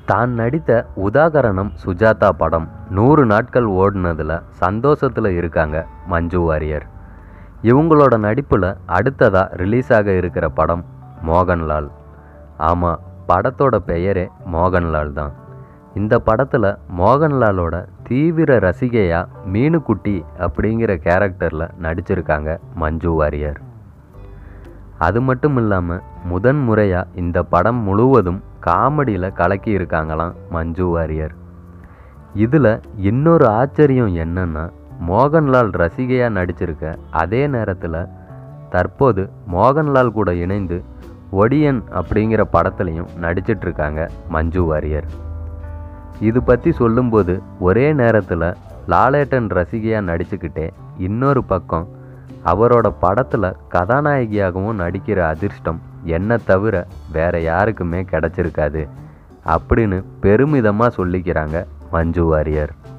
தான் நடித்த உதாகரணம் சுஜாதா படம் நூறு நாட்கள் ஓடினதில் சந்தோஷத்தில் இருக்காங்க மஞ்சு வாரியர் இவங்களோட நடிப்பில் அடுத்ததாக ரிலீஸ் ஆக இருக்கிற படம் மோகன்லால் ஆமாம் படத்தோட பெயரே மோகன்லால் தான் இந்த படத்தில் மோகன்லாலோட தீவிர ரசிகையா மீனுக்குட்டி அப்படிங்கிற கேரக்டரில் நடிச்சிருக்காங்க மஞ்சு வாரியர் அது மட்டும் இல்லாமல் முதன் முறையாக இந்த படம் முழுவதும் காமெடியில் கலக்கி இருக்காங்களாம் மஞ்சு வாரியர் இதில் இன்னொரு ஆச்சரியம் என்னன்னா மோகன்லால் ரசிகையாக நடிச்சிருக்க அதே நேரத்தில் தற்போது மோகன்லால் கூட இணைந்து ஒடியன் அப்படிங்கிற படத்துலையும் நடிச்சிட்ருக்காங்க மஞ்சு வாரியர் இது பற்றி சொல்லும்போது ஒரே நேரத்தில் லாலேட்டன் ரசிகையாக நடிச்சுக்கிட்டே இன்னொரு பக்கம் அவரோட படத்தில் கதாநாயகியாகவும் நடிக்கிற அதிர்ஷ்டம் என்ன தவிர வேற யாருக்குமே கிடைச்சிருக்காது அப்படின்னு பெருமிதமாக சொல்லிக்கிறாங்க மஞ்சு வாரியர்